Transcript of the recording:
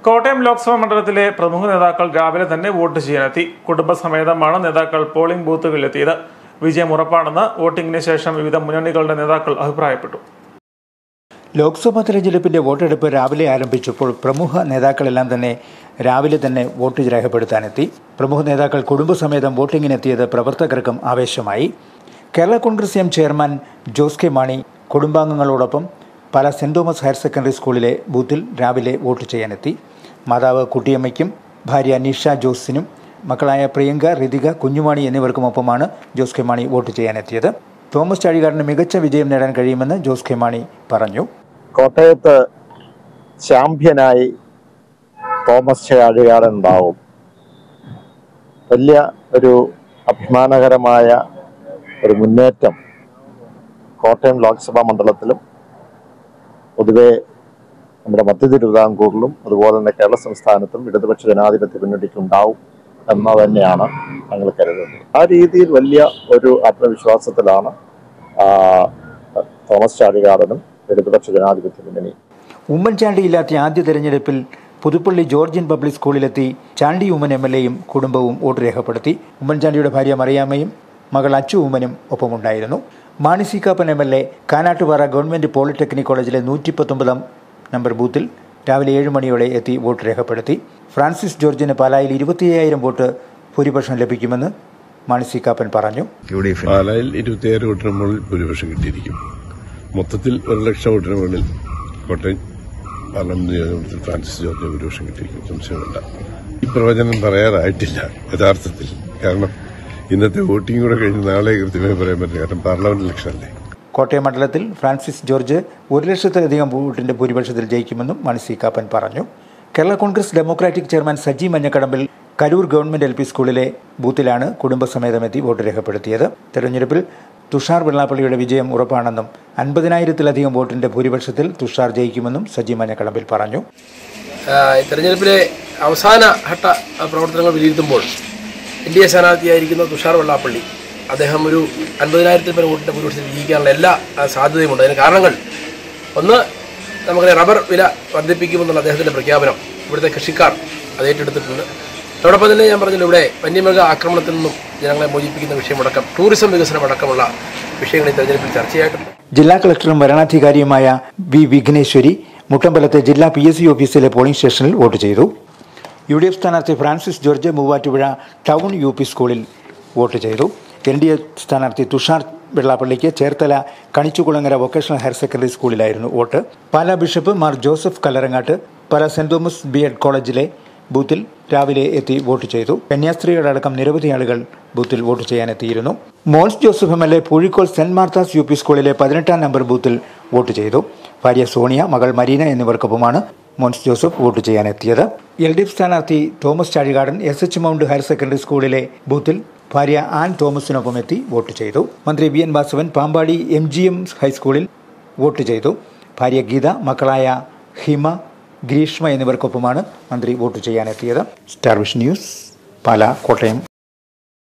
കോട്ടയം ലോക്സഭാ മണ്ഡലത്തിലെ പ്രമുഖ നേതാക്കൾ രാവിലെ തന്നെ വോട്ട് ചെയ്യാനെത്തി കുടുംബസമേതമാണ് നേതാക്കൾ പോളിംഗ് ബൂത്തുകളിലെത്തിയത് വിജയം ഉറപ്പാണെന്ന് വോട്ടിംഗിന് ശേഷം വിവിധ മുന്നണികളുടെ നേതാക്കൾ അഭിപ്രായപ്പെട്ടു ലോക്സഭാ തെരഞ്ഞെടുപ്പിന്റെ വോട്ടെടുപ്പ് രാവിലെ ആരംഭിച്ചപ്പോൾ പ്രമുഖ നേതാക്കളെല്ലാം തന്നെ രാവിലെ തന്നെ വോട്ട് രേഖപ്പെടുത്താനെത്തി പ്രമുഖ നേതാക്കൾ കുടുംബസമേതം വോട്ടിങ്ങിനെത്തിയത് പ്രവർത്തകർക്കും ആവേശമായി Kerala Congress M chairman Jose K Mani കുടുംബാംഗങ്ങളോടൊപ്പം പല സെന്റ് തോമസ് ഹയർ സെക്കൻഡറി സ്കൂളിലെ ബൂത്തിൽ രാവിലെ വോട്ട് ചെയ്യാനെത്തി മാതാവ് കുട്ടിയമ്മയ്ക്കും ഭാര്യ നിഷ ജോസിനും മക്കളായ പ്രിയങ്ക ഋതിക കുഞ്ഞുമാണി എന്നിവർക്കുമൊപ്പമാണ് ജോസ് കെ മാണി വോട്ട് ചെയ്യാനെത്തിയത് തോമസ് ചാഴികാടിന് മികച്ച വിജയം നേടാൻ കഴിയുമെന്ന് ജോസ് കെ മാണി പറഞ്ഞു കോട്ടയത്ത് ചാമ്പ്യനായി തോമസ് ചാഴികാടൻ ഉണ്ടാവും വലിയ ഒരു അഭിമാനകരമായ ഒരു മുന്നേറ്റം കോട്ടയം ലോക്സഭാ മണ്ഡലത്തിലും പൊതുവെ നമ്മുടെ മധ്യ തിരുവിതാംകൂറിലും അതുപോലെ തന്നെ കേരള സംസ്ഥാനത്തും ഇടതുപക്ഷ ജനാധിപത്യ മുന്നണിക്ക് ഉണ്ടാവും എന്ന് തന്നെയാണ് ഞങ്ങൾ കരുതുന്നത് ആ രീതിയിൽ വലിയ ഒരു ആത്മവിശ്വാസത്തിലാണ് ആ, തോമസ് ചാഴികാടനും ഇടതുപക്ഷ ജനാധിപത്യ മുന്നണി ഉമ്മൻചാണ്ടിയില്ലാത്ത ആദ്യ തെരഞ്ഞെടുപ്പിൽ പുതുപ്പള്ളി ജോർജിയൻ പബ്ലിക് സ്കൂളിലെത്തി ചാണ്ടി ഉമ്മൻ എം എൽ എയും കുടുംബവും വോട്ട് രേഖപ്പെടുത്തി ഉമ്മൻചാണ്ടിയുടെ ഭാര്യ മറിയാമ്മയും മകൾ അച്ചു ഉമ്മനും ഒപ്പമുണ്ടായിരുന്നു Mani C Kappan M L A Kanattupara government polytechnic കോളേജിലെ നൂറ്റി പത്തൊമ്പതാം നമ്പർ ബൂത്തിൽ രാവിലെ ഏഴ് മണിയോടെ എത്തി വോട്ട് രേഖപ്പെടുത്തി ഫ്രാൻസിസ് ജോർജിന് പാലായിൽ ഇരുപത്തിയ്യായിരം വോട്ട് ഭൂരിപക്ഷം ലഭിക്കുമെന്ന് മാണി സി കാപ്പൻ പറഞ്ഞു യു ഡി എഫ് പാലായിൽ ഇരുപത്തിയായിരം വോട്ടിന് മുകളിൽ ഭൂരിപക്ഷം കിട്ടിയിരിക്കും മൊത്തത്തിൽ ഒരു ലക്ഷം വോട്ടിന് മുകളിൽ കോട്ടയം പാർലമെന്റ് നിയോജകമണ്ഡലത്തിൽ ഫ്രാൻസിസ് ജോർജിന് ഭൂരിപക്ഷം കിട്ടിയിരിക്കും സംശയമില്ല ഈ പ്രവചനം പറയാറായിട്ടില്ല യഥാർത്ഥത്തിൽ കാരണം ഇന്നത്തെ വോട്ടിംഗ് കൂടെ കഴിഞ്ഞ് നാളെ കൃത്യമായി പറയാൻ പറ്റില്ല കാരണം പാർലമെന്റ് ഇലക്ഷൻ അല്ലേ കോട്ടയം മണ്ഡലത്തിൽ ഫ്രാൻസിസ് ജോർജ് ഒരു ലക്ഷത്തിലധികം വോട്ടിന്റെ ഭൂരിപക്ഷത്തിൽ ജയിക്കുമെന്നും മാണി സി കാപ്പൻ പറഞ്ഞു Kerala Congress Democratic chairman Saji Manjakadambil Karoor government L P സ്കൂളിലെ ബൂത്തിലാണ് കുടുംബസമേതമെത്തി വോട്ട് രേഖപ്പെടുത്തിയത് തെരഞ്ഞെടുപ്പിൽ തുഷാർ വെള്ളാപ്പള്ളിയുടെ വിജയം ഉറപ്പാണെന്നും അൻപതിനായിരത്തിലധികം വോട്ടിന്റെ ഭൂരിപക്ഷത്തിൽ തുഷാർ ജയിക്കുമെന്നും സജി മഞ്ഞക്കടമ്പിൽ പറഞ്ഞു ആ, തെരഞ്ഞെടുപ്പിലെ അവസാന ഘട്ട ആ, പ്രവർത്തനങ്ങൾ വിലയിരുത്തുമ്പോൾ എൻ ഡി എ സ്ഥാനാർത്ഥിയായിരിക്കുന്ന തുഷാർ വെള്ളാപ്പള്ളി അദ്ദേഹം ഒരു അൻപതിനായിരത്തിൽ പേർ വോട്ടിൻ്റെ ഭൂരിപക്ഷത്തിൽ വിജയിക്കാനുള്ള എല്ലാ ആ, സാധ്യതയുമുണ്ട് അതിന് കാരണങ്ങൾ ഒന്ന് നമുക്കറിയാം റബ്ബർ വില വർദ്ധിപ്പിക്കുമെന്നുള്ള അദ്ദേഹത്തിൻ്റെ പ്രഖ്യാപനം ഇവിടുത്തെ കൃഷിക്കാർ അത് ഏറ്റെടുത്തിട്ടുണ്ട് അതോടൊപ്പം തന്നെ ഞാൻ പറഞ്ഞല്ലോ ഇവിടെ വന്യമൃഗ ആക്രമണത്തിൽ നിന്നും ജനങ്ങളെ മോചിപ്പിക്കുന്ന വിഷയമടക്കം ടൂറിസം വികസനം അടക്കമുള്ള വിഷയങ്ങൾ ഈ തെരഞ്ഞെടുപ്പിൽ ചർച്ചയായിട്ടുണ്ട് ജില്ലാ കളക്ടറും വരണാധികാരിയുമായ വി വിഘ്നേശ്വരി മുട്ടമ്പലത്തെ ജില്ലാ പി എസ് സി ഓഫീസിലെ പോളിംഗ് സ്റ്റേഷനിൽ വോട്ട് ചെയ്തു യു ഡി എഫ് സ്ഥാനാർത്ഥി Francis George Muvattupuzha town U P സ്കൂളിൽ വോട്ട് ചെയ്തു എൻ ഡി എ സ്ഥാനാർത്ഥി തുഷാർ വെള്ളാപ്പള്ളിക്ക് Cherthala Kanichukulangara vocational higher secondary സ്കൂളിലായിരുന്നു vote Pala bishop Mar Joseph Kallarangatt Pala saint Thomas B Ed കോളേജിലെ ബൂത്തിൽ രാവിലെ എത്തി വോട്ട് ചെയ്തു കന്യാസ്ത്രീകളടക്കം നിരവധി ആളുകൾ ബൂത്തിൽ വോട്ട് ചെയ്യാനെത്തിയിരുന്നു Mons Joseph M L A Poozhikol saint Martha's U P സ്കൂളിലെ പതിനെട്ടാം നമ്പർ ബൂത്തിൽ വോട്ട് ചെയ്തു ഭാര്യ സോണിയ മകൾ മരീന എന്നിവർക്കൊപ്പമാണ് മോൻസ് ജോസഫ് വോട്ട് ചെയ്യാനെത്തിയത് എൽ ഡി എഫ് സ്ഥാനാർത്ഥി Thomas Chazhikadan S H mount higher secondary സ്കൂളിലെ ബൂത്തിൽ ഭാര്യ ആൻ തോമസിനൊപ്പം എത്തി വോട്ട് ചെയ്തു മന്ത്രി V N Vasavan Pampady M G M ഹൈസ്കൂളിൽ വോട്ട് ചെയ്തു ഭാര്യ ഗീത മക്കളായ ഹിമ ഗ്രീഷ്മ എന്നിവർക്കൊപ്പമാണ് മന്ത്രി vote ചെയ്യാനെത്തിയത് star vision news Pala Kottayam